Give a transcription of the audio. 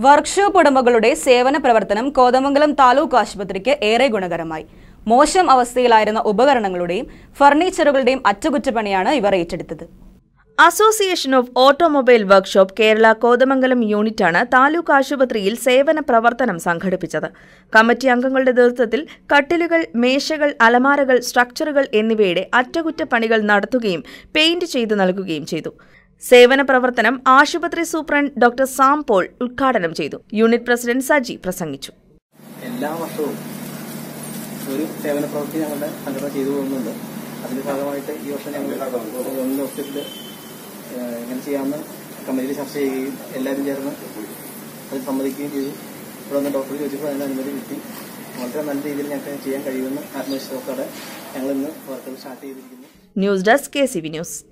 workshop ഉടമകളുടെ സേവന പ്രവർത്തനം കോതമംഗലം താലൂക്ക് ആശുപത്രിക്ക് ഏറെ ഗുണകരമായി മോശം അവസ്ഥയിലായിരുന്ന ഉപകരണങ്ങളുടെയും ഫർണിച്ചറുകളുടെയും അറ്റകുറ്റപ്പണിയാണ് ഇവർ ഏറ്റെടുത്തത് association of automobile workshop Kerala Kothamangalam യൂണിറ്റാണ് താലൂക്ക് ആശുപത്രിയിൽ സേവന പ്രവർത്തനം സംഘടിപ്പിച്ചത് കമ്മിറ്റി അംഗങ്ങളുടെ നേതൃത്വത്തിൽ കട്ടിലുകൾ മേശകൾ അലമാരകൾ സ്ട്രക്ചറുകൾ എന്നിവയുടെ അറ്റകുറ്റപ്പണികൾ നടത്തുകയും പെയിന്റ് ചെയ്തു നൽകുകയും ചെയ്തു സേവന പ്രവർത്തനം ആശുപത്രി സൂപ്രണ്ട് ഡോക്ടർ സാം പോൾ ഉദ്ഘാടനം ചെയ്തു യൂണിറ്റ് പ്രസിഡന്റ് സജി പ്രസംഗിച്ചു എല്ലാ വർഷവും ഒരു സേവന പ്രവൃത്തി ഞങ്ങളുടെ സംഘടന ചെയ്തു പോകുന്നുണ്ട് അതിന്റെ ഭാഗമായിട്ട് ഈ വർഷം ഞങ്ങൾ ഗവൺമെന്റ് ഹോസ്പിറ്റലിൽ ഇങ്ങനെ ചെയ്യാമെന്ന് കമ്മിറ്റിയിൽ ചർച്ച ചെയ്യുകയും എല്ലാവരും ചേർന്ന് അതിൽ സമ്മതിക്കുകയും ചെയ്തു ഇവിടെ വന്ന് ഡോക്ടർ ചോദിച്ചപ്പോൾ അതിന് അനുമതി കിട്ടി വളരെ നല്ല രീതിയിൽ ഞങ്ങൾക്ക് ചെയ്യാൻ കഴിയുമെന്ന് ആത്മവിശ്വാസത്തോടെ ഞങ്ങൾ ഇന്ന് വർക്കുകൾ സ്റ്റാർട്ട് ചെയ്തിരിക്കുന്നു news desk K C V news